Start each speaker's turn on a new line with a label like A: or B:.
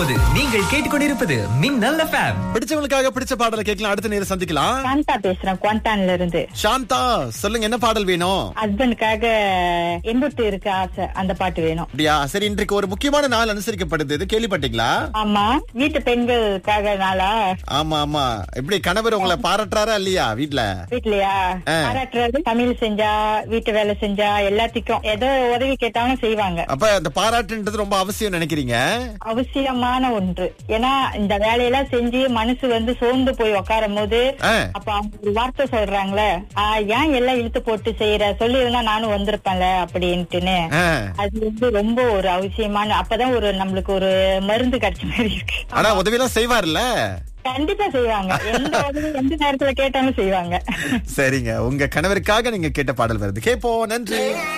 A: இப்போது நீங்கள் கேட்டுக்கொண்டிருப்பது மின்னல் எஃப்எம்
B: பிடிச்சவங்களுக்காக பிடிச்ச பாடலை கேட்கலாம் அடுத்த நேரம் சந்திக்கலாம்
C: சாந்தா பேசுறேன் குவாண்டான்ல இருந்து
B: சாந்தா சொல்லுங்க என்ன பாடல் வேணும்
C: ஹஸ்பண்டுக்காக எம்புட்டு இருக்கு ஆசை அந்த பாட்டு வேணும்
B: அப்படியா சரி இன்றைக்கு ஒரு முக்கியமான நாள் அனுசரிக்கப்படுது இது கேள்விப்பட்டீங்களா
C: ஆமா வீட்டு பெண்களுக்காக நாளா
B: ஆமா ஆமா எப்படி கணவர் உங்களை பாராட்டுறாரா இல்லையா வீட்ல
C: வீட்லயா
B: ஆ.
C: பாராட்டுறது தமிழ் செஞ்சா வீட்டு வேலை செஞ்சா எல்லாத்துக்கும் ஏதோ உதவி கேட்டாலும் செய்வாங்க
B: அப்ப அந்த பாராட்டுன்றது ரொம்ப அவசியம் நினைக்கிறீங்க
C: அவசியமான ஒன்று ஏன்னா இந்த வேலையெல்லாம் செஞ்சு மனசு வந்து சோர்ந்து போய் உட்காரும் போது
B: ஆ.
C: அப்ப அவங்க ஒரு வார்த்தை சொல்றாங்களே "ஆ, ஏன் எல்லாம் இழுத்து போட்டு செய்யற சொல்லியிருந்தா நானும் வந்திருப்பேன்ல அப்படின்ட்டுன்னு
B: ஆ.
C: அது வந்து ரொம்ப ஒரு அவசியமான அப்பதான் ஒரு நம்மளுக்கு ஒரு மருந்து கிடைச்ச மாதிரி இருக்கு
B: ஆனா உதவி எல்லாம் செய்வார்ல
C: கண்டிப்பா செய்வாங்க எந்த உதவி எந்த நேரத்துல கேட்டாலும் செய்வாங்க
B: சரிங்க உங்க கணவருக்காக நீங்க கேட்ட பாடல் வருது கேப்போம் நன்றி